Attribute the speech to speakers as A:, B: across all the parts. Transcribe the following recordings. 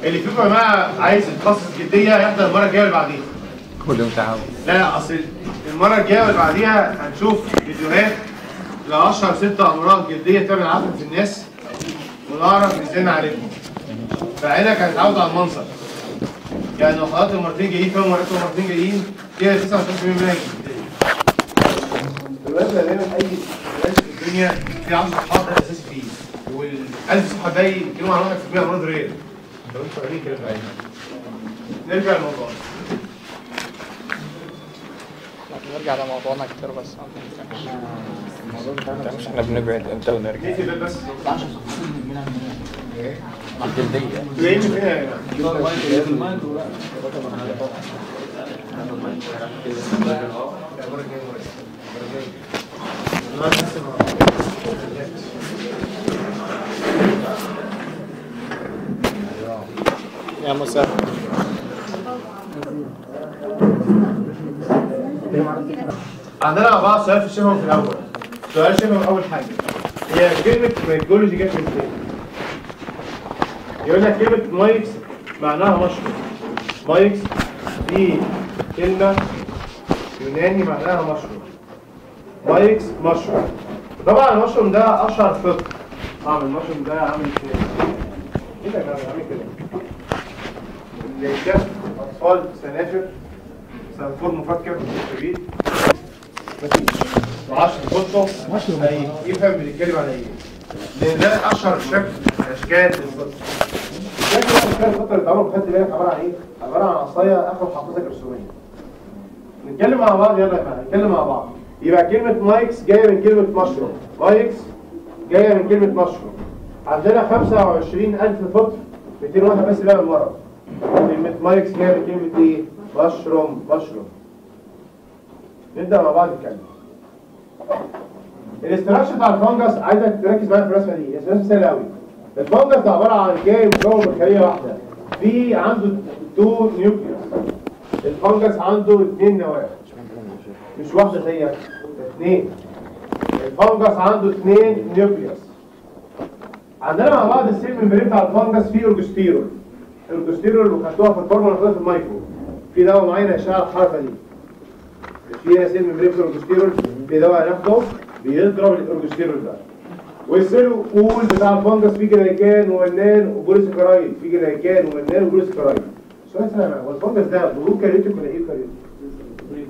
A: اللي فيكم يا جماعه عايز يتخصص جديه يحضر المره الجايه اللي بعديها
B: كل يوم تعاون
A: لا لا اصل المره الجايه واللي بعديها هنشوف فيديوهات لاشهر ست امراض جلديه تعمل عفن في الناس ونعرف ازاي نعالجهم فعينك هتتعود على المنظر يعني لو حضرتك المرتين جايين فيهم مرات المرتين جايين كده 99% منها جلديه دلوقتي دايما اي علاج في الدنيا في 10 صفحات ده الاساسي فيه وال1000 صفحه باقي يتكلموا عن 1% امراض رير لو انتوا فاهمين كده في عينك نرجع للموضوع
C: نرجع لموضوعنا كتير بس مش احنا بنبعد امتى ونرجع
A: نقفل الباب بس
C: الجلدية
A: جايين من هنا يا جماعه
C: يا مساء
A: عندنا مع بعض سؤال في الشفا في الاول سؤال شفا في اول حاجه هي كلمه ميكولوجي جت من فين؟ يقول لك كلمه مايكس معناها مشروم مايكس دي كلمه يوناني معناها مشروم مايكس مشروم طبعا المشروم ده اشهر فطر طبعا المشروم ده عامل كده ايه ده يا جماعه عامل كده اللي جاب اطفال سنافر سنفور مفكر شديد مفيش وعشر خطه يفهم بنتكلم على ايه لان ده اشهر شكل من اشكال الخطه شكل من اشكال الخطه اللي اتعمل خدت بالك عباره عن ايه؟ عباره عن عصايه اخر حافظه رسوميه نتكلم مع بعض يلا يا جماعه نتكلم مع بعض يبقى كلمه مايكس جايه من كلمه مشروم مايكس جايه من كلمه مشروم عندنا 25000 فطر 200 واحد بس بقى المرض كلمه مايكس جايه من كلمه ايه؟ مشروم مشروم نبدا مع بعض نتكلم الاستراكشر بتاع الفنجس عايزك تركز معايا في الرسمه دي الرسمه سهله قوي الفنجس ده عباره عن كائن مكون من خليه واحده في عنده تو نيوكليوس الفنجس عنده اثنين نواه مش واحده زيك اثنين الفنجس عنده اثنين نيوكليوس عندنا مع بعض السيل ممبرين بتاع الفنجس فيه اورجستيرول الاورجستيرول اللي خدتوها في الفورمولا اللي في المايكرو في دواء معين هيشتغل الحركه دي في هنا سيل ممبرين في الاورجستيرول في دواء هناخده بيضرب الاورجستيرول ده والسيل قول بتاع الفنجس فيه جلايكان ومنان وبوليسكرايد فيه جلايكان ومنان وبوليسكرايد سؤال سهل هو الفنجس ده بروك كاريوتيك ولا ايه كاريوتيك؟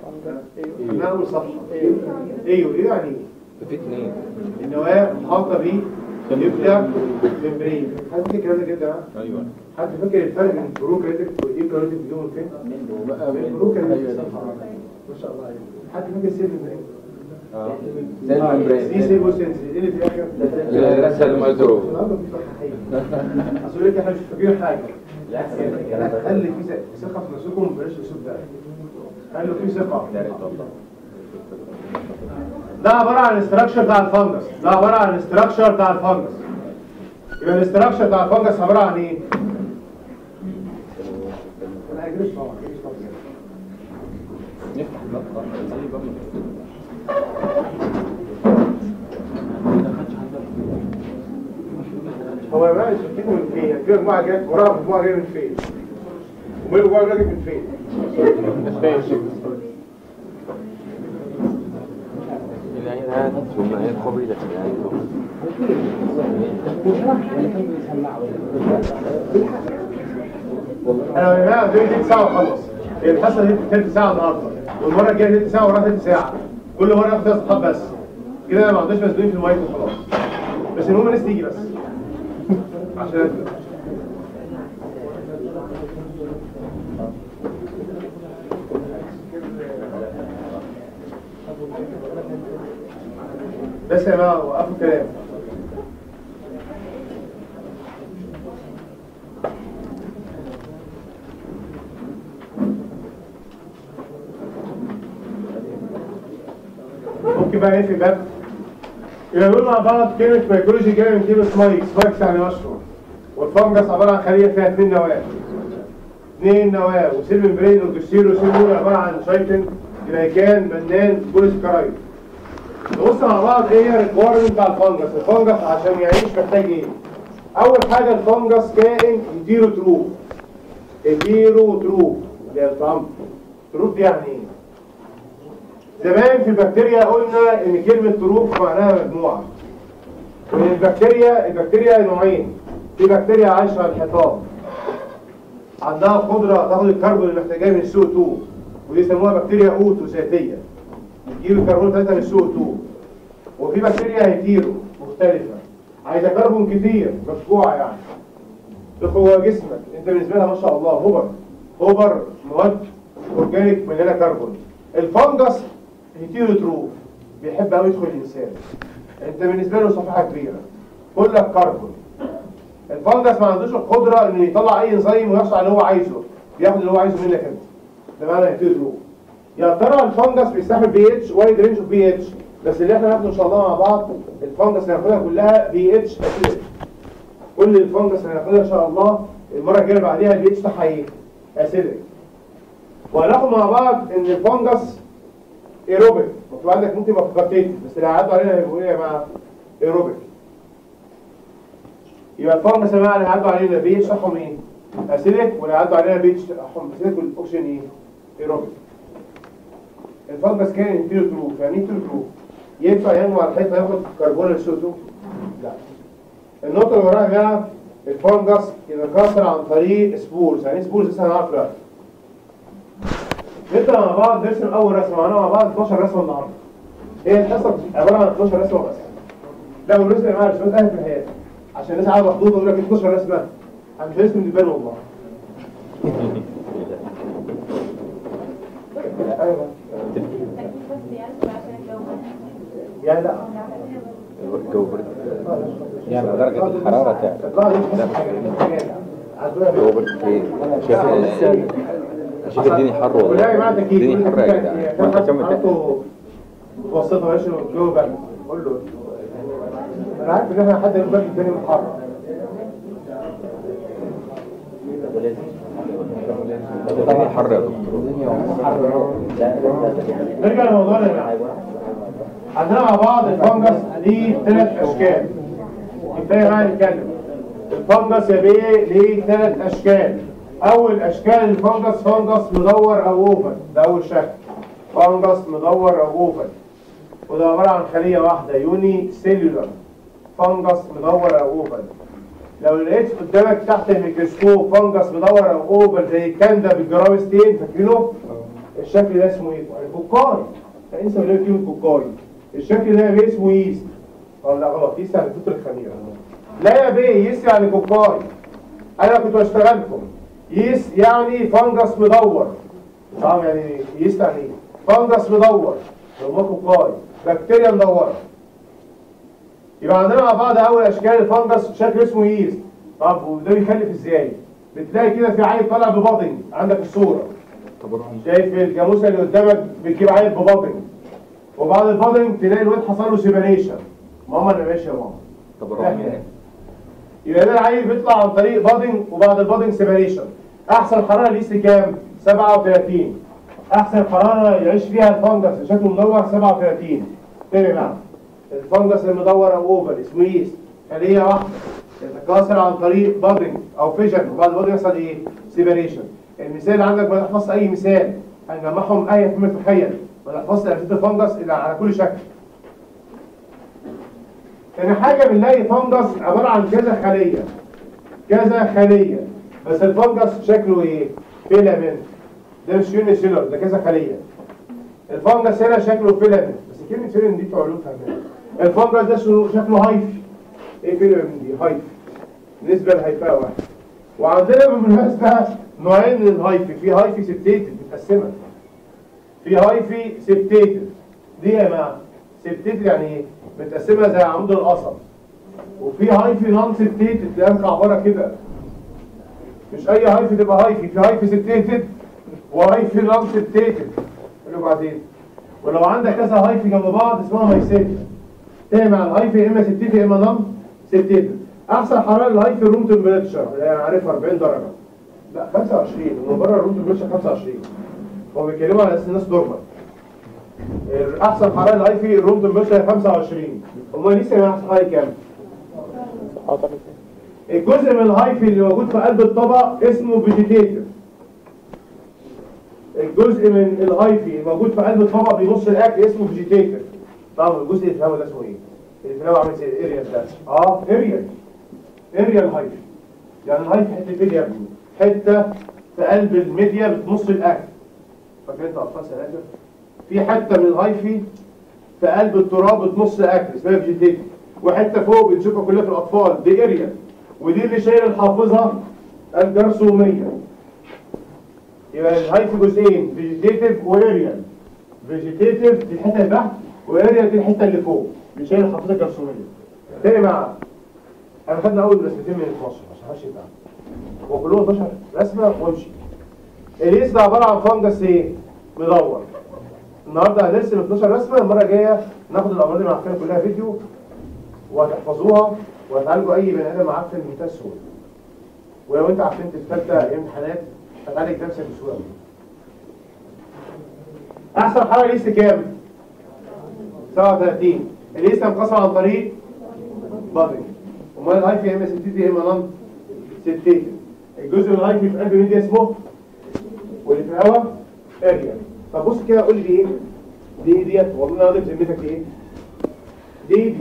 A: لا اول صفحه ايوه ايه يعني ايه؟
C: في اتنين
A: النواه محاطه بيه نيوكلير ممبرين حد فاكر الكلام ده كده ها؟
C: ايوه
A: حد فاكر الفرق بين البروكاريوتيك والايوكاريوتيك بدون فين؟ البروكاريوتيك ما شاء الله عليك حد فاكر سيل ممبرين؟
B: سيل ممبرين.
A: دي سيل وسنس ايه اللي في الاخر؟
B: الرسل الميترو
A: النهارده في صحيح اصل لك احنا مش فاكرين حاجه خلي في ثقه في نفسكم بلاش الاسلوب ده خلوا في ثقه ده عباره عن الاستراكشر بتاع الفنجس ده عباره عن الاستراكشر بتاع الفنجس يبقى الاستراكشر بتاع الفنجس عباره عن ايه؟ لا يجريش طبعا يجريش طبعا
C: نفتح المطبخ زي بقى
A: هو يا جماعه شايفينه من فين؟ في مجموعه جايه وراها مجموعه جايه من فين؟ ومين مجموعه جايه من فين؟
B: العينات ثم هي قبيلة العينات
A: انا يا جماعه قدامي تلت ساعه واخلص هي الحصه دي تلت ساعه النهارده والمره الجايه تلت ساعه وراها تلت ساعه كل مره اخد ثلاث صفحات بس كده انا ما عنديش مسؤولين في المايك وخلاص بس المهم الناس تيجي بس عشان أبدأ. بس يا جماعه وقفوا الكلام ممكن بقى نقفل الباب يبقى نقول مع بعض كلمة ميكولوجي جاية من كلمة مايكس مايكس يعني مشروع والفنجس عبارة عن خلية فيها اثنين نواة اثنين نواة وسيل ممبرين والجستير وسيل مول عبارة عن شايتن جلايكان منان بوليسكرايد نبص مع بعض ايه هي الريكويرمنت بتاع الفنجس الفنجس عشان يعيش محتاج ايه؟ اول حاجه الفنجس كائن انتيرو تروف انتيرو تروف اللي هي الطعم تروف دي يعني ايه زمان في البكتيريا قلنا ان كلمه تروف معناها مجموعه والبكتيريا البكتيريا نوعين في بكتيريا عايشه على الحيطان عندها قدره تاخد الكربون اللي محتاجاه من السو 2 ودي يسموها بكتيريا اوتو ذاتيه بتجيب الكربون بتاعتها من السو 2 وفي بكتيريا هيتيرو مختلفه عايزه كربون كتير مدفوعه يعني تدخل جوه جسمك انت بالنسبه لها ما شاء الله هوبر هوبر مواد اورجانيك مليانه كربون الفنجس هيتيرو تروف بيحب قوي يدخل الانسان انت بالنسبه له صفحه كبيره كلك كربون الفنجس ما عندوش القدره انه يطلع اي انزيم ويحصل على اللي هو عايزه بياخد اللي هو عايزه منك انت ده معنى هيتيرو تروف يا ترى الفنجس بيستحمل بي اتش وايد رينج اوف بي اتش بس اللي احنا هناخده ان شاء الله مع بعض الفنجس اللي هناخدها كلها بي اتش اسيدك كل الفنجس اللي هناخدها ان شاء الله المره الجايه اللي بعديها البي اتش بتاعها ايه؟ اسيدك وهناخد مع بعض ان الفنجس ايروبيك مكتوب عندك ممكن يبقى فاكولتيف بس اللي هيعدوا علينا هيبقوا ايه يا جماعه؟ ايروبيك يبقى الفنجس يا جماعه اللي هيعدوا علينا البي اتش بتاعهم ايه؟ اسيدك واللي هيعدوا علينا البي اتش بتاعهم اسيدك والاوكسجين ايه؟ ايروبيك الفنجس كان انتيرو تروف يعني ايه انتيرو تروف؟ ينفع ينمو على الحيطه ياخد كربون السو لا النقطه اللي وراها بقى الفنجس يتكاثر عن طريق سبورز يعني ايه سبورز لسه هنعرف دلوقتي نبدا مع بعض نرسم اول رسمه معانا مع بعض 12 رسمه النهارده هي الحصه عباره عن 12 رسمه بس لا والرسمه يا جماعه رسمات اهل في الحياه عشان الناس قاعده مخضوضه يقول لك 12 رسمه انا مش هرسم دبان والله ايوه يعني لا
B: الجو برد يعني درجة الحرارة تعلى
A: اطلع لي مش حاجه عندنا
B: الجو برد ايه شايف شايف الدنيا حر
A: ولا يا
B: والله
A: جماعه تكييف
B: الدنيا حر يا جدعان وانت كمل تحت.
A: وسطها ماشي الجو برد قول له انا عارف ان احنا حد يقول برد الدنيا متحرر
B: الدنيا حر يا دكتور
A: نرجع لموضوعنا يا جماعه عندنا مع بعض الفنجس ليه ثلاث اشكال كفايه بقى نتكلم الفنجس يا بيه ليه ثلاث اشكال اول اشكال الفنجس فنجس مدور او اوفل ده اول شكل فنجس مدور او اوفل وده عباره عن خليه واحده يوني سيلولار فنجس مدور او اوفل لو لقيت قدامك تحت الميكروسكوب فنجس مدور او اوفل زي الكندا بالجرام ستين فاكرينه الشكل ده اسمه ايه؟ كوكاي انسى ولا كلمه كوكاي الشكل ده يا بيه اسمه ييست اه لا غلط ييست يعني فطر الخميره لا يا بيه ييست يعني كوكاي انا كنت بشتغلكم ييست يعني فنجس مدور طبعا يعني ييست يعني ايه؟ فنجس مدور اللي هو كوكاي بكتيريا مدوره يبقى عندنا مع بعض اول اشكال الفنجس شكل اسمه ييست طب وده بيخلف ازاي؟ بتلاقي كده في عيل طالع ببطن عندك الصوره شايف الجاموسه اللي قدامك بتجيب عيل ببطن وبعد البطن تلاقي الواد حصل له سيبريشن ماما انا ماشي يا ماما
B: طب
A: ده
B: روح
A: كده. يبقى ده العيل بيطلع عن طريق بادنج وبعد البادنج سيبريشن احسن حراره ليس كام 37 احسن حراره يعيش فيها الفنجس اللي شكله مدور 37 تاني بقى الفنجس المدور او اوفر اسمه ييست خليه واحده يتكاثر عن طريق بادنج او فيجن وبعد البادنج يحصل ايه سيبريشن المثال عندك ما تحفظش اي مثال هنجمعهم ايه في تخيل ما تحفظش امثله الفنجس الا على كل شكل تاني حاجة بنلاقي فنجس عبارة عن كذا خلية كذا خلية بس الفنجس شكله ايه؟ فيلامنت ده مش يوني سيلر ده كذا خلية الفنجس هنا شكله فيلامنت بس كلمة فيلامنت دي بتوع علوم فاهمين الفنجس ده شنو- شكله هايفي ايه فيلامنت دي؟ هايفي بالنسبة للهيفاء واحد وعندنا بالمناسبة نوعين من الهايفي في هايفي سبتيتد متقسمة في هايفي سبتيتد دي يا جماعه سبتيتد يعني ايه متقسمه زي عمود القصب وفي هايفي نون سبتيتد تلاقيها عباره كده مش اي هايفي تبقى هايفي في هايفي سبتيتد وهايفي نون سبتيتد قولوا بعدين ولو عندك كذا هايفي جنب بعض اسمها مايسيتد تاني مع الهايفي يا اما سبتيتد يا اما نون سبتيتد احسن حراره الهايفي روم تمبريتشر اللي انا عارفها 40 درجه لا 25 من بره الروم تمبريتشر 25 هو بيتكلموا على اساس الناس نورمال احسن حراره الهاي في الروم تمبريتشر 25 امال لسه يا احسن حراره كام الجزء من الهايفي اللي موجود في قلب الطبق اسمه فيجيتيتيف الجزء من الهايفي الموجود في قلب الطبق بنص الاكل اسمه فيجيتيتيف طبعا الجزء اللي في الهواء ده اسمه ايه؟ اللي في الهواء عامل زي الاريال ده اه اريال اريال هايفي يعني الهايفي حته ايه يا ابني؟ حته في قلب الميديا بتنص الاكل فاكر انت اطفال سناتر؟ في حته من الهايفي في قلب التراب بتنص اكل اسمها فيجيتيتيف وحته فوق بنشوفها كلها في الاطفال دي اريال ودي اللي شايل الحافظه الجرثوميه يبقى الهايفي جزئين فيجيتيتيف واريال فيجيتيتيف دي الحته اللي تحت واريال دي الحته اللي فوق اللي شايل الحافظه الجرثوميه تاني مع انا خدنا اول رسمتين من 12 عشان محدش يتعب هو كلهم 12 رسمه وامشي اليس ده عباره عن فانجس ايه؟ مدور النهارده هنرسم 12 رسمه المره الجايه ناخد الامراض اللي معفنه كلها فيديو وهتحفظوها وهتعالجوا اي بني ادم معفن بمنتهى السهوله ولو انت عفنت في ثالثه امتحانات هتعالج نفسك بسهوله احسن حاجه ليست كام 37 الليست منقسمه عن طريق بادنج امال الهايفي يا اما ستيتي يا اما نون ستيتي الجزء من الهايفي في قلب الميديا اسمه واللي في الهواء اريا طب بص كده قول لي دي ايه دي ايه ديت والله انا اضرب ذمتك ايه دي دي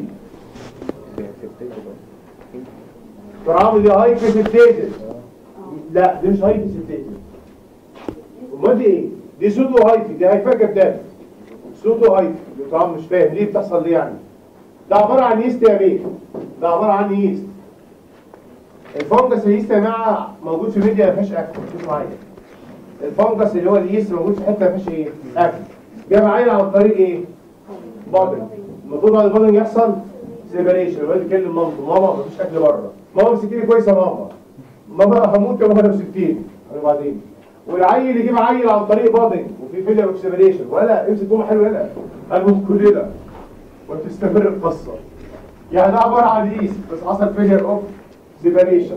A: برافو دي هايفي سنتيتد لا دي مش هايفي سنتيتد امال دي ايه دي سودو هايفي دي هايفا كداب سودو هايفي طبعا مش فاهم ليه بتحصل ليه يعني ده عباره عن يست يا بيه ده عباره عن يست الفنجس اليست يا جماعه موجود في ميديا ما فيهاش اكل شوف معايا الفنجس اللي هو اليست موجود في حته ما فيهاش ايه اكل جاب عين عن طريق ايه بادنج المفروض بعد البادنج يحصل سيبريشن الواد يكلم مامته ماما مفيش اكل بره ماما مسكيني كويس يا ماما ماما هموت يا ماما لو سبتيني وبعدين والعيل يجيب عيل عن طريق بادنج وفي فيلير اوف سيبريشن ولا امسك ماما حلو ولا هنموت كلنا وتستمر القصه يعني ده عباره عن يست بس حصل فيلير اوف سيبريشن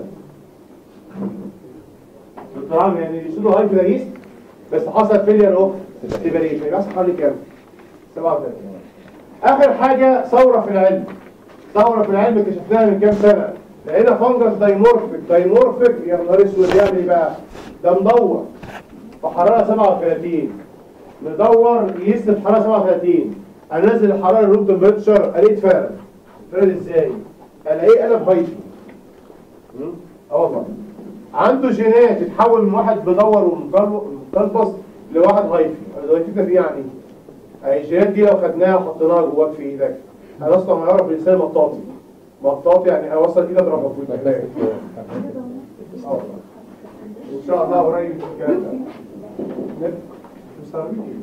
A: طبعا يعني يسودو هاي كده يست بس حصل فيلير اوف سيبريشن يبقى حصل كام 37 اخر حاجه ثوره في العلم ثوره في العلم اكتشفناها من كام سنه لقينا فنجس دايمورفيك دايمورفيك يا نهار اسود يعمل ايه بقى ده مدور في حراره 37 مدور يست في حراره 37 انزل الحراره الروم تمبريتشر الاقيه فرق فرق ازاي الاقيه قلب هايفي مم؟ اه والله عنده جينات تتحول من واحد مدور ومتلبس لواحد هايفي الهايفي ده فيه يعني يعني الجينات دي لو خدناها وحطيناها جواك في ايدك انا اصلا ما يعرف الانسان مطاطي مطاطي يعني اوصل ايدي اضربك في الكلام اه والله. ان شاء الله قريب الكلام ده مستغربين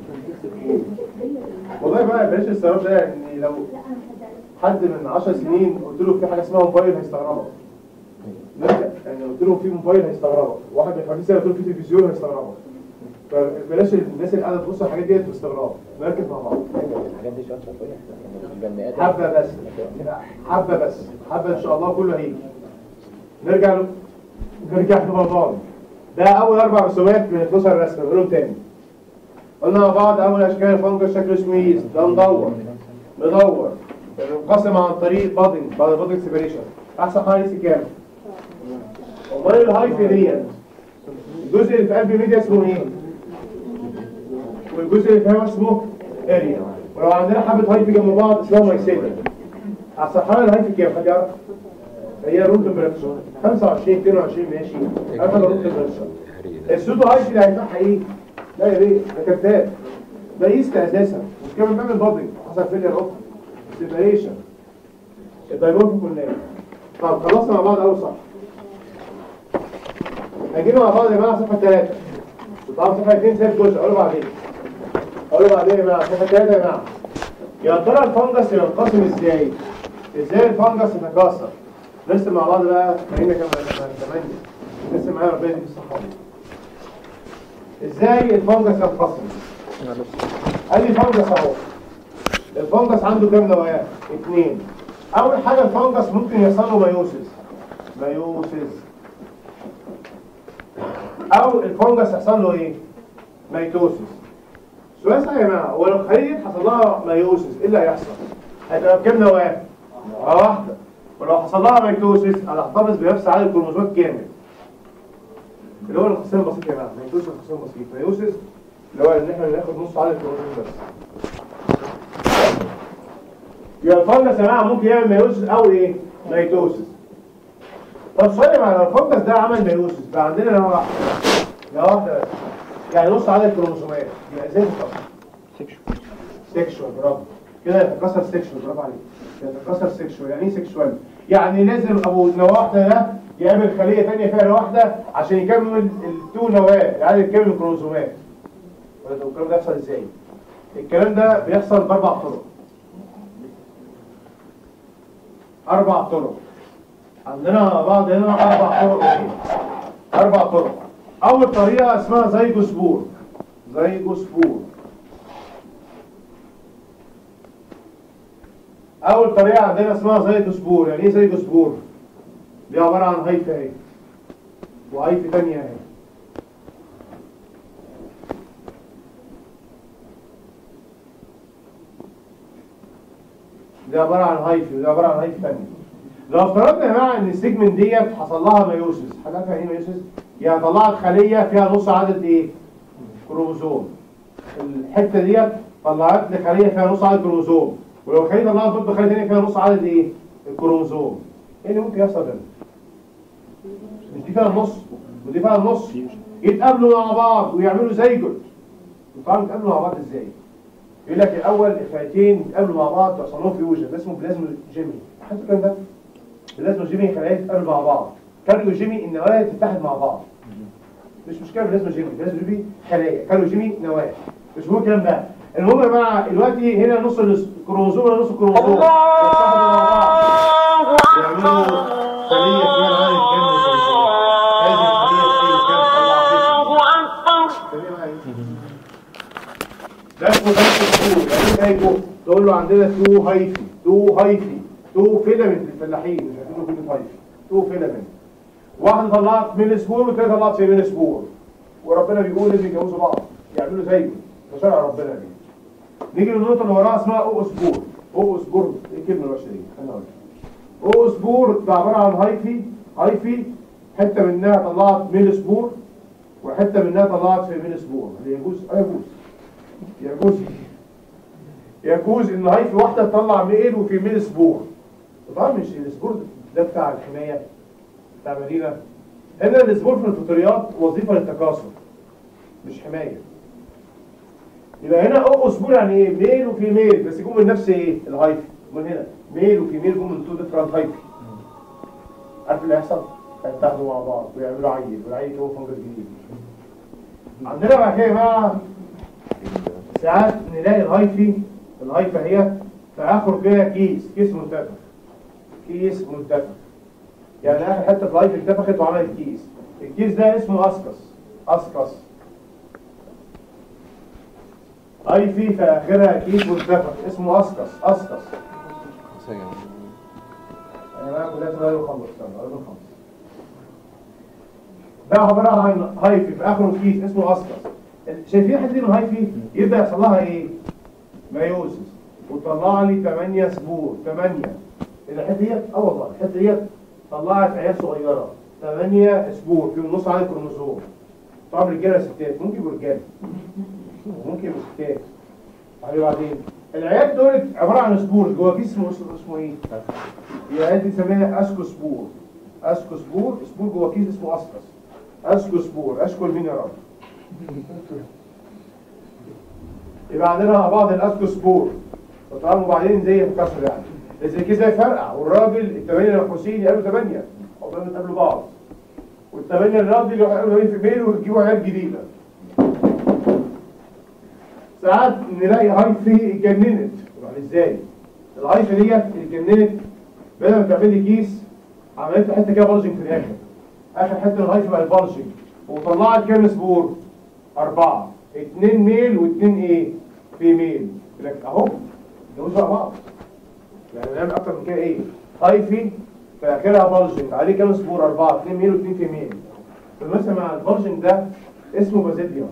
A: والله بقى بلاش الاستغراب ده ان لو حد من 10 سنين قلت له في حاجه اسمها موبايل هيستغربك نرجع يعني قلت له في موبايل هيستغربك واحد من 50 سنه قلت له في تلفزيون هيستغربك فبلاش الناس اللي قاعده تبص على الحاجات ديت باستغراب نركز مع بعض
B: الحاجات دي شويه شويه البني ادم
A: حبه بس حبه بس حبه ان شاء الله كله هيجي نرجع له نرجع لموضوعنا ده اول اربع رسومات من 12 رسمه نقولهم تاني قلنا مع بعض اول اشكال الفنجس شكله اسمه يست ده مدور مدور منقسم عن طريق بادنج بعد بادنج سيبريشن احسن حاجه يست كام امال الهايفي ديت الجزء اللي في قلب الميديا اسمه ايه والجزء اللي في الهواء اسمه اريا ولو عندنا حبه هايفي جنب بعض اسمها مايسيلا احسن حاجه الهايفي كام حد يعرف هي روت تمبريتشر 25 22 ماشي اما روت تمبريتشر السودو هايفي اللي هيفتحها ايه لا يا بيه ده كذاب ده يست اساسا مش كمان بيعمل بادنج حصل فيلير اوف سيبريشن الدايمورف كلها طب خلصنا مع بعض اول صح هنجيب مع بعض يا جماعه صفحه 3 طبعا صفحه 2 سيب جزء اقوله بعدين اقوله بعدين يا جماعه صفحه 3 يا جماعه يا ترى الفنجس ينقسم ازاي ازاي الفنجس يتكاثر نرسم مع بعض بقى خلينا كمان 8 نرسم معايا ربنا يديك الصحه ازاي الفنجس ينقسم ادي فنجس اهو الفنجس عنده كام نواه اثنين اول حاجه الفنجس ممكن يحصل له مايوسيس مايوسيس او الفنجس يحصل له ايه ميتوسيس سؤال سهل يا جماعه هو لو خليه حصل لها مايوسيس ايه اللي هيحصل هتبقى بكام نواه نواه واحده ولو حصل حصل لها ميتوسيس هتحتفظ بنفس عدد الكروموسومات كامل اللي هو الانقسام البسيط يا جماعه ميتوسيس انقسام بسيط ميوسيس اللي هو ان احنا ناخد نص عدد الكروموسوم بس يبقى الفنجس يا جماعه ممكن يعمل ميوسيس او ايه؟ ميتوسيس طب سؤال يا جماعه لو الفنجس ده عمل ميوسيس بقى عندنا نوع واحد نوع واحده بس. يعني نص عدد الكروموسومات يبقى ازاي تتكسر؟ سيكشوال برافو كده يتكسر سيكشوال برافو عليك يتكسر سيكشوال يعني ايه سيكشوال؟ يعني لازم ابو نواه واحده ده يعمل خليه ثانيه فيها نواه واحده عشان يكمل التو نواه عدد كامل الكروموسومات ولا طب الكلام ده يحصل ازاي؟ الكلام ده بيحصل باربع طرق اربع طرق عندنا مع بعض هنا اربع طرق ايه؟ اربع طرق اول طريقه اسمها زيجوسبور زيجوسبور اول طريقه عندنا اسمها زيجوسبور يعني ايه زيجوسبور دي عباره عن هيفه اهي وهيفه ثانيه اهي دي عباره عن هايفي ودي عباره عن هايفي ثانيه لو افترضنا يا جماعه ان السيجمنت ديت حصل لها ميوسيس حد عارف يعني ايه ميوسيس؟ يعني طلعت خليه فيها نص عدد ايه؟ كروموسوم الحته ديت طلعت لي خليه فيها نص عدد كروموسوم ولو الخليه طلعت ضد خليه ثانيه فيها نص عدد ايه؟ الكروموسوم ايه اللي ممكن يحصل هنا؟ مش دي فيها النص ودي فيها النص يتقابلوا مع بعض ويعملوا زيجوت وطبعا يتقابلوا مع بعض ازاي؟ يقول لك الاول الخليتين يتقابلوا مع بعض يحصل لهم فيوجن ده اسمه بلازمو جيمي حتى الكلام ده بلازمو جيمي خلايا تتقابل مع بعض كاريو جيمي النوايا تتحد مع بعض مش مشكله بلازمو جيمي بلازمو جيمي خلايا كاريو جيمي نوايا مش هو الكلام ده المهم يا جماعه دلوقتي هنا نص الكروموسوم ولا نص الكروموسوم يتحدوا مع بعض يعملوا خليه فيها العدد كامل من الكروموسوم هذه الخليه فيها كام طلع ده اسمه دايكو يعني ايه دايكو تقول له عندنا تو هايفي تو هايفي تو فيلامنت للفلاحين مش عارفين كلمه هايفي تو فيلامنت واحده طلعت من سبور والثانيه طلعت في من سبور وربنا بيقول ان يتجوزوا بعض يعملوا زيه ده شرع ربنا دي نيجي للنقطه اللي وراها اسمها او سبور او سبور ايه الكلمه الوحشه دي خلينا اقول او سبور ده عباره عن هايفي هايفي حته منها طلعت من سبور وحته منها طلعت في من سبور هل يجوز؟ اه يجوز يجوز يجوز ان هاي في واحده تطلع ميل وفي ميل سبور طبعا مش السبور ده بتاع الحمايه بتاع مدينه هنا السبور في الفطريات وظيفه للتكاثر مش حمايه يبقى هنا او سبور يعني ايه ميل وفي ميل بس يكون من نفس ايه الهايفي من هنا ميل وفي ميل يكون من تو ديفرنت هايفي عارف اللي هيحصل؟ هيتاخدوا مع بعض ويعملوا عيل والعيل هو فنجر جديد عندنا بقى كده يا جماعه ساعات نلاقي الهايفي الهايفة هي في آخر كده كيس كيس منتفخ كيس منتفخ يعني آخر حتة في الهايفي انتفخت وعملت كيس الكيس ده اسمه أسكس أسكس هايفي في آخرها كيس منتفخ اسمه أسكس أسكس أنا بقى كلها صغير وخلص استنى أقول خلص ده عبارة عن هايفي في آخره كيس اسمه أسكس شايفين الحته دي من الهايفي يبدا يحصل لها ايه مايوسس وطلع لي 8 سبور 8 الحته ديت اه والله الحته ديت طلعت عيال صغيره 8 سبور فيهم نص عدد كروموسوم طبعا رجاله ستات ممكن يبقوا رجاله ممكن يبقوا ستات بعدين بعدين العيال دول عباره عن سبور جوه كيس اسمه اسمه ايه؟ العيال دي بنسميها اسكو سبور اسكو سبور سبور جوه كيس اسمه اسكس اسكو سبور اشكو مين يا رب؟ يبقى عندنا مع بعض الاسكوسبور تمام وبعدين زي الكسر يعني زي كده يفرقع والراجل الثمانيه الحسين يقابلوا ثمانيه عقبال ما يتقابلوا بعض والثمانيه الراجل يروحوا يقابلوا في ميل ويجيبوا عيال جديده ساعات نلاقي هايفي اتجننت يعني ازاي؟ الهايفي ديت اتجننت بدل ما تعمل لي كيس عملت لي حته كده بلجنج في الاخر اخر حته الهايفي بقى البلجنج وطلعت كام سبور؟ أربعة اتنين ميل واتنين ايه فيميل لك اهو جوز بقى بعض يعني نعمل اكتر من كده ايه هايفي في اخرها بلجنج عليه كام سبور اربعة اتنين ميل واتنين فيميل فمثلا مع البلجنج ده اسمه بازيديوم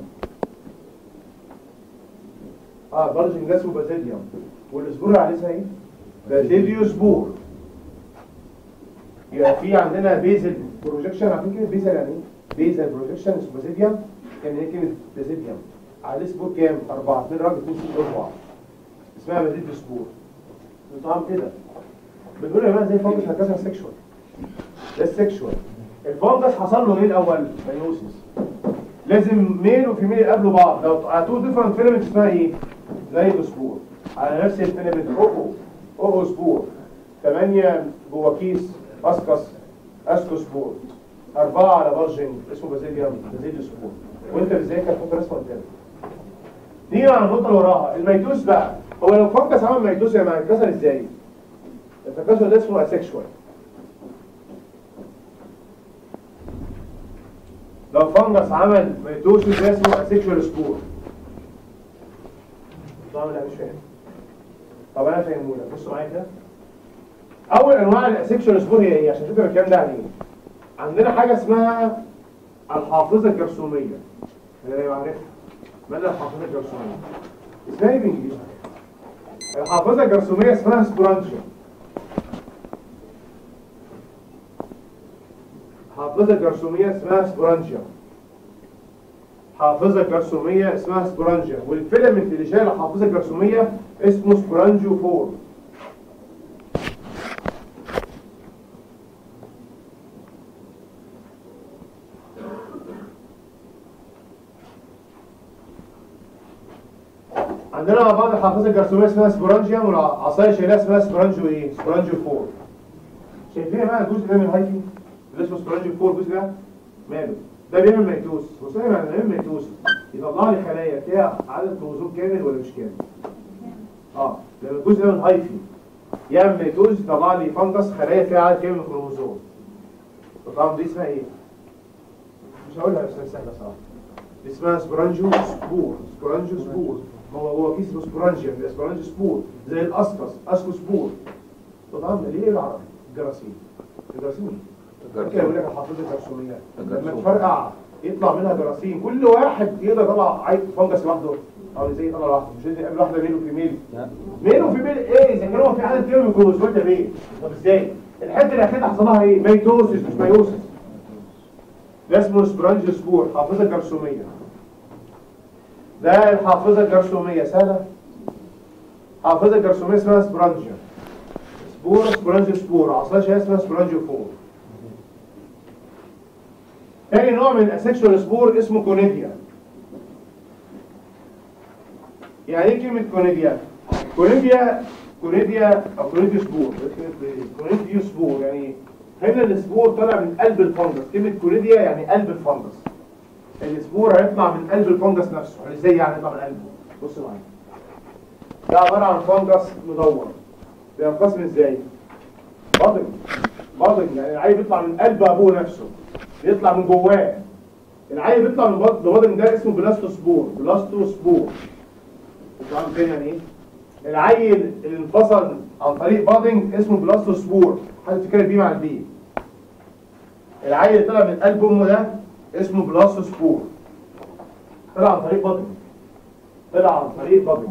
A: اه البلجنج ده اسمه بازيديوم والسبور اللي عليه اسمها ايه بازيديو سبور يبقى في عندنا بيزل بروجكشن عارفين كلمه بيزل يعني ايه؟ بيزل بروجكشن اسمه بازيديوم كان ايه كلمه بازيديوم على سبور كام؟ 4 2 راجل 2 6 4 اسمها بازيد سبور طعم كده بنقول يا جماعه زي فانجس هكذا سيكشوال ده السيكشوال الفانجس حصل له ايه الاول؟ مايوسيس لازم ميل وفيميل يقابلوا بعض لو تو ديفرنت فيلمنت اسمها ايه؟ زي سبور على نفس الفيلمنت اوكو اوكو سبور ثمانية جوه كيس اسكس اسكو سبور أربعة على بارجنج اسمه بازيليوم بازيليو سبور وانت بتذاكر حط رسمه قدامك نيجي على النقطة اللي وراها الميتوس بقى هو لو فانجس عمل ميتوس يا جماعه اتكسر ازاي؟ التكاثر ده اسمه اسexual لو فانجس عمل ميتوسيس ده اسمه اسexual سبور طبعا لا مش فاهم طب انا فاهمهولك بصوا معايا كده اول انواع الاسexual سبور هي ايه عشان تفهم الكلام ده يعني ايه عندنا حاجه اسمها الحافظه الجرثوميه اللي انا عارفها مالها الحافظه الجرثوميه اسمها ايه بالانجليزي الحافظه الجرثوميه اسمها سبورانجيا حافظة جرثومية اسمها سبورانجيا حافظة جرثومية اسمها سبورانجيا والفيلمنت اللي شايل الحافظة الجرثومية اسمه سبورانجيو فور عندنا مع بعض الحافظة الجرثومية اسمها سبورانجيا والعصاية شايلها اسمها سبورانجيو ايه؟ سبورانجيو فور شايفين بقى الجزء ده من الهايكي اللي اسمه سبورانجيو فور الجزء ده ماله؟ ده بيعمل ميتوس وصحيح يعني بيعمل ميتوس يطلع لي خلايا فيها عدد كروموزوم كامل ولا مش كامل؟ اه لما الجزء ده من الهايفي يعمل ميتوس يطلع لي فانجس خلايا فيها عدد كامل من الكروموزوم طبعا دي اسمها ايه؟ مش هقولها بس هي سهله صراحه دي اسمها سبورانجيو سبور سبورانجيو سبور هو هو كيس اسمه سبورانجيا ده سبورانجيو سبور زي الاسكس اسكو سبور طبعا ليه العربي؟ الجراثيم الجراثيم كده يقول لك الحافظه الجرثوميه لما تفرقع يطلع منها جراثيم كل واحد يقدر يطلع عيب فنجس لوحده او زي يطلع لوحده مش لازم يقابل واحده ميل وفيميل ميل وفيميل ايه اذا كانوا في عدد كبير من الكروموسومات ده ميل طب ازاي الحته الاخيره حصل لها ايه ميتوسيس مش مايوسيس ده اسمه سبرانج سبور حافظه جرثوميه ده الحافظه الجرثوميه سهله حافظه جرثوميه اسمها سبرانجيا سبور سبرانج سبور عصايه شيء اسمها سبرانجيو فور تاني نوع من الاسكشوال سبور اسمه كونيديا يعني ايه كلمة كونيديا؟ كونيديا كونيديا او كونيديو سبور كونيديو سبور يعني هنا السبور طالع من قلب الفنجس كلمة كونيديا يعني قلب الفنجس السبور هيطلع من قلب الفنجس نفسه يعني ازاي يعني يطلع من قلبه بص معايا ده عبارة عن فنجس مدور بينقسم ازاي؟ باطن باطن يعني العيب بيطلع من قلب ابوه نفسه بيطلع من جواه العيب بيطلع من بطن البطن ده اسمه بلاستوسبور بلاستوسبور وطبعا تاني يعني ايه العيل اللي انفصل عن طريق بادنج اسمه بلاستوسبور حد فكرة بيه مع البي العيل اللي طلع من قلب امه ده اسمه بلاستوسبور طلع عن طريق بادنج طلع عن طريق بادنج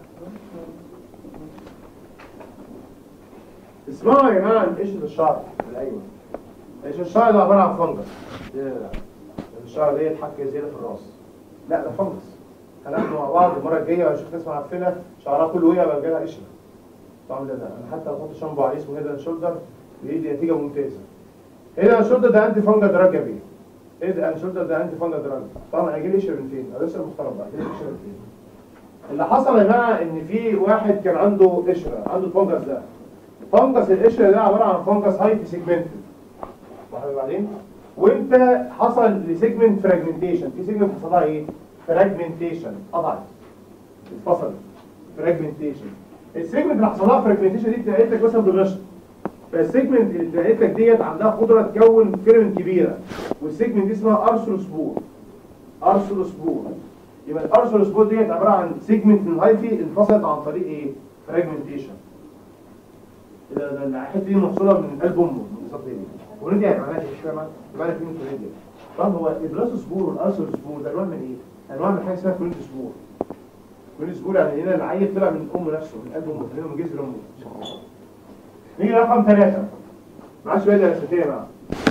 A: اسمعوا يا جماعه قشره الشعر الايوه قشره الشعر ده عباره عن فنجس لا لا لا الشعر ديت حاجه زياده في الراس لا ده فنجس هناخده مع بعض المره الجايه هشوف ناس معفنه شعرها كله وقع بقى جالها قشره طبعا ده ده انا حتى بحط شامبو عليه اسمه هيد اند شولدر بيدي نتيجه ممتازه هيد اند شولدر ده انتي فانجل دراج يا بيه هيد اند شولدر ده انتي فانجل دراج طبعا هيجي لي قشره من فين؟ قشره محترم بقى هيجي لي قشره من فين؟ اللي حصل يا جماعه ان في واحد كان عنده قشره عنده الفنجس ده فنجس القشره ده عباره عن فنجس هايبي سيجمنتد واحد بعدين وانت حصل لسيجمنت فراجمنتيشن في سيجمنت حصل لها ايه فراجمنتيشن قطعت اتفصلت فراجمنتيشن السيجمنت اللي حصل لها فراجمنتيشن دي اتنقلت لك مثلا بالرشد فالسيجمنت اللي اتنقلت لك ديت عندها قدره تكون فيلمنت كبيره والسيجمنت دي اسمها ارثروسبور ارثروسبور يبقى الارثروسبور ديت عباره عن سيجمنت من الهايفي انفصلت عن طريق ايه فراجمنتيشن الحته دي مفصوله من قلب امه من بالظبط ايه وريدي يعني معناها ايه مش فاهم معناها كلمه وريدي طب هو البلاسوسبور والارثروسبور ده انواع من ايه؟ انواع من حاجه اسمها كولينوسبور كولينوسبور يعني هنا العيل طلع من امه نفسه من قلب امه من جذر امه نيجي رقم ثلاثة ما عادش بقى درستين يا جماعه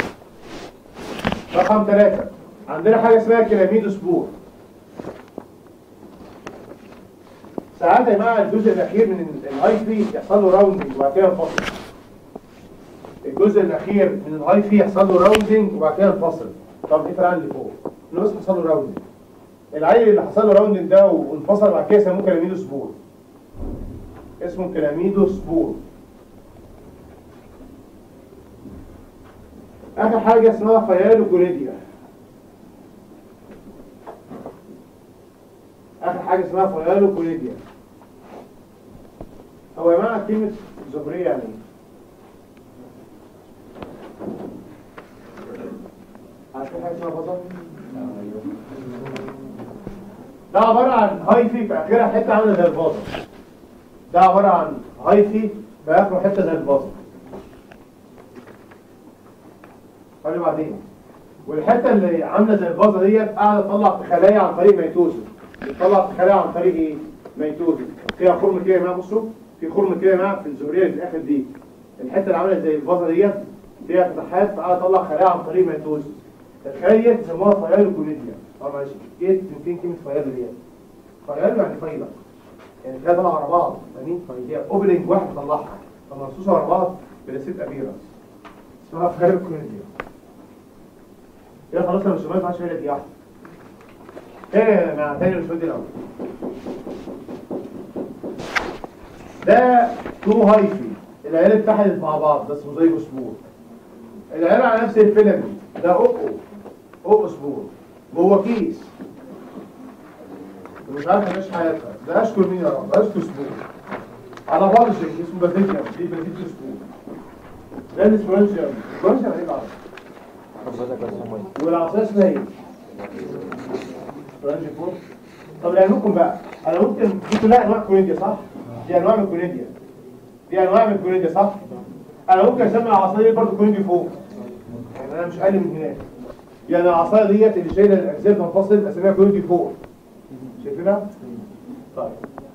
A: رقم ثلاثة عندنا حاجة اسمها كلاميد سبور ساعات يا جماعة الجزء الأخير من الهاي في يحصل له راوندنج وبعد كده ينفصل الجزء الأخير من الهاي في يحصل له راوندنج وبعد كده ينفصل طب ايه فرق عن اللي فوق؟ انه بس حصل له راوندنج العيل اللي حصل له راوندنج ده وانفصل بعد كده يسموه كلاميدو سبور اسمه كلاميدو سبور آخر حاجة اسمها فيالوكوليديا آخر حاجة اسمها فيالوكوليديا هو يا جماعة كلمة زهرية يعني ايه؟ عارفين حاجة اسمها بطل؟ ده عبارة عن هايفي في آخرها حتة عاملة زي الباطل ده عبارة عن هايفي في آخره حتة زي الباطل قالوا بعدين والحته اللي عامله زي الفازه ديت قاعده تطلع في خلايا عن طريق ميتوزس بتطلع في خلايا عن طريق ايه ميتوزس فيها خرم كده يا جماعه بصوا في خرم كده يا جماعه في الزهريه اللي في الاخر دي الحته اللي عامله زي الفازه ديت فيها فتحات فقاعده تطلع خلايا عن طريق ميتوزس الخلايا دي بيسموها فيالوكوليديا اه معلش جيت يمكن كلمه فيالو ديت فيالو يعني فيلق يعني كده طالعه على بعض فاهمين هي اوبننج واحد طلعها فمرصوصه على بعض بلاسيت ابيرس اسمها فيالوكوليديا كده خلاص انا مش ما ينفعش اقول لك يا احمد تاني مع تاني الفيديو الاول ده تو هايفي العيال اتحدت مع بعض بس زي سبور العيال على نفس الفيلم ده اوكو اوكو سبور جوه كيس ومش عارف مش حياتها ده اشكر مين يا رب اشكر سبور على بارجنج اسمه بافيكيا دي بافيكيا سبور ده الاسبرانشيا الاسبرانشيا ايه العربي والعصايه اسمها ايه؟ فرنجي فور طب لعلمكم بقى انا ممكن دي كلها انواع كوريديا صح؟ دي انواع من الكوريديا دي انواع من الكوريديا صح؟ انا ممكن اسمي العصايه دي برضه كوريديا فوق يعني انا مش اقل من هناك يعني العصايه ديت اللي شايله الاجزاء تنفصل اسميها كوريديا فوق شايفينها؟ طيب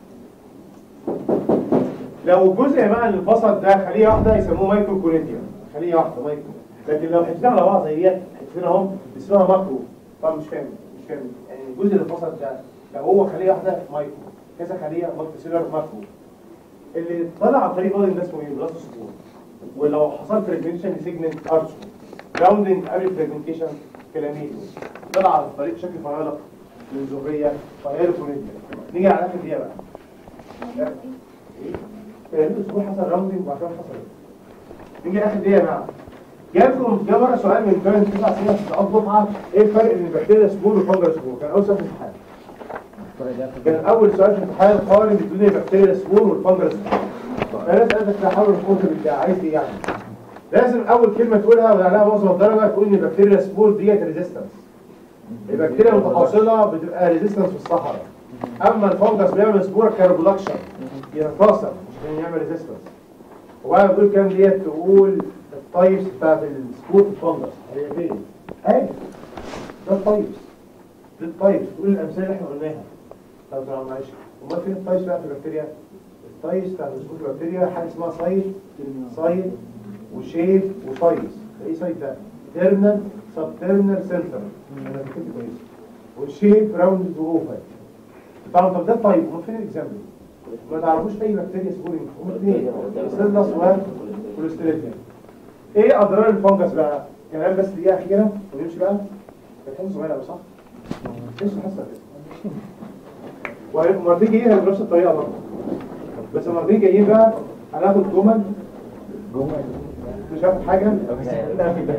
A: لو جزء يا جماعه اللي انفصل ده خليه واحده يسموه مايكرو كوريديا خليه واحده مايكرو لكن لو حطينا على بعض زي ديت حطينا اهو اسمها ماكرو طب مش فاهم مش فاهم يعني الجزء اللي انفصل ده لو هو خليه واحده مايكرو كذا خليه مالتي سيلر ماكرو اللي طلع عن طريق بودنج ده اسمه ايه بلاس سبور ولو حصل فريجمنتيشن لسيجمنت ارشو راوندنج قبل فريجمنتيشن كلاميتو طلع عن طريق شكل فيالق من زهريه فيالو كوريديا نيجي على اخر دقيقه بقى كلاميتو سبور حصل راوندنج وبعد كده حصل ايه نيجي اخر دقيقه بقى جالكم جه مره سؤال من كان تسع سنين في الاب دفعه ايه الفرق بين البكتيريا سبور والفنجر سبور كان اول سؤال في الامتحان كان اول سؤال في الامتحان قارن بين البكتيريا سبور والفنجر سبور فانا سالتك تحاول الخوف بالله عايز ايه يعني لازم اول كلمه تقولها وعليها معظم الدرجه تقول ان البكتيريا سبور ديت ريزيستنس البكتيريا المتحوصله بتبقى ريزيستنس في الصحراء اما الفنجس بيعمل سبور كاربودكشن ينتصر مش عشان يعمل ريزيستنس وبعد ما تقول كام ديت تقول الطيبس بتاعت السبوت الفنجس هي فين؟ اهي ده الطيبس ده الطيبس تقول الامثله اللي احنا قلناها طب طبعا معلش امال فين الطيبس بتاعت البكتيريا؟ الطيبس بتاعت السبوت البكتيريا حاجه اسمها سايت سايت وشيف وسايز ايه سايت ده؟ تيرنال سب تيرنال سنتر انا كنت كويس والشيف راوند اوفر طبعا طب ده طيب امال فين الاكزامبل؟ ما تعرفوش اي بكتيريا سبورينج هم اثنين سيلس وكوليستريديا ايه اضرار الفنجس بقى كلام بس دقيقه اخيره ونمشي بقى كانت حصه صغيره قوي صح ايش الحصه كده والمرتين جايين بنفس الطريقه برضه بس المرتين جايين بقى هناخد جمل جمل مش هاخد حاجه لا في ده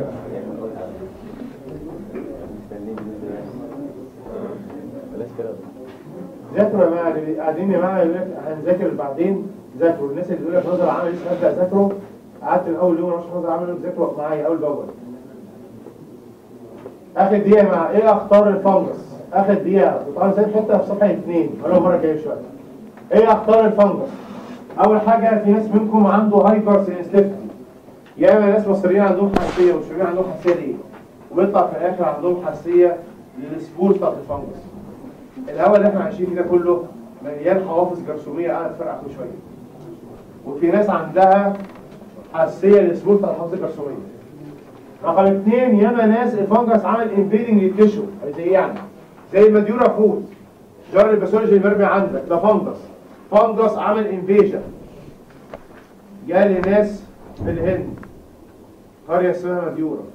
A: ذاكروا يا جماعه اللي قاعدين يا جماعه يقول لك هنذاكر بعدين ذاكروا الناس اللي بيقول لك نظر عمل لسه هبدا اذاكره قعدت من اول يوم مش نظر عمل ذاكروا معايا اول باول اخر دقيقه مع ايه اخطار الفنجس اخر دقيقه طبعا زي حته في صفحه اثنين ولا مره جاي شويه ايه اخطار الفنجس اول حاجه في ناس منكم عنده هايبر سينستيفتي يا اما ناس مصريين عندهم حساسيه ومش فاهمين عندهم حساسيه ليه وبيطلع في الاخر عندهم حساسيه للسبور بتاعت الفنجس الهواء اللي احنا عايشين فيه ده كله مليان حوافظ جرثوميه قاعده تفرقع كل شويه وفي ناس عندها حساسيه للسموث بتاع الحفظ الجرثوميه رقم اثنين ياما ناس الفنجس عمل انفيدنج للتشو زي ايه يعني زي المديورا فود جار الباثولوجي اللي مرمي عندك ده فنجس فنجس عمل انفيجن جالي ناس في الهند قريه اسمها مديورا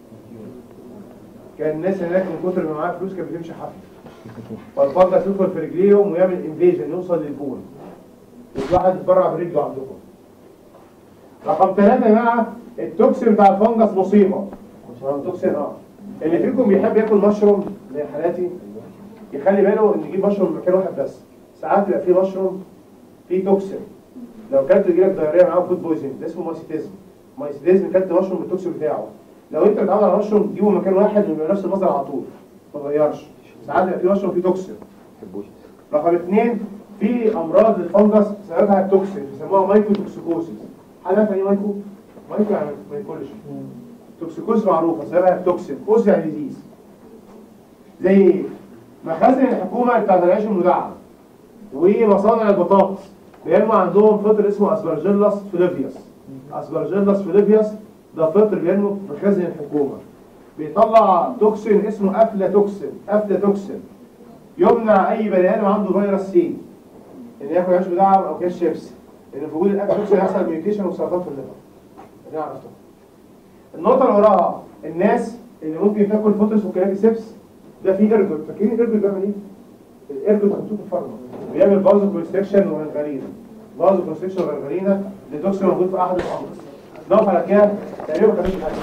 A: كان الناس هناك من كتر ما معاها فلوس كانت بتمشي حفل فالفنجس يدخل في رجليهم ويعمل انفيجن يوصل للبول والواحد يتبرع برجله عندكم رقم ثلاثة يا جماعة التوكسين بتاع الفنجس مصيبة التوكسين اه اللي فيكم بيحب ياكل مشروم زي حالاتي يخلي باله ان يجيب مشروم من مكان واحد بس ساعات بيبقى فيه مشروم فيه توكسين لو كلت يجيلك دايريه معاه فود بويزن ده اسمه مايسيتيزم مايسيتيزم كلت مشروم بالتوكسين بتاعه لو انت متعود على مشروم تجيبه من مكان واحد ويبقى نفس المصدر على طول ما تغيرش ساعات بيبقى فيه مشروم فيه توكسين رقم اثنين في امراض للفنجس سببها التوكسين بيسموها مايكرو توكسيكوسيس حد عارف يعني ايه مايكرو؟ مايكرو يعني مايكولوجي توكسيكوز معروفه سببها التوكسين كوز يعني ديزيز زي ايه؟ مخازن الحكومه بتاعت العيش المدعم ومصانع البطاطس بيرموا عندهم فطر اسمه اسبرجيلاس فيليفيوس اسبرجيلاس فيليفيوس ده فطر بيرموا في مخازن الحكومه بيطلع توكسين اسمه افلاتوكسين افلاتوكسين يمنع اي بني ادم عنده فيروس سي ان ياكل عيش مدعم او كيس شيبسي لان في وجود الافلاتوكسين هيحصل ميوتيشن وسرطان في الليفر دي عرفتها النقطه اللي وراها الناس اللي ممكن تاكل فطرس وكلاكسيبس ده فيه ارجل فاكرين الارجل بيعمل ايه؟ الارجل بتحطوه في الفرمه بيعمل فازو كونستريكشن وغرغرينه فازو كونستريكشن وغرغرينه لتوكسين موجود في احد الفنجس نقف على كده تقريبا ما كانش حاجه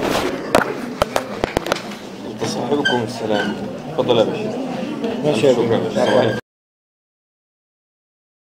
D: صاحبكم السلام تفضل يا باشا
B: ماشي يا
D: شكرا
B: باشا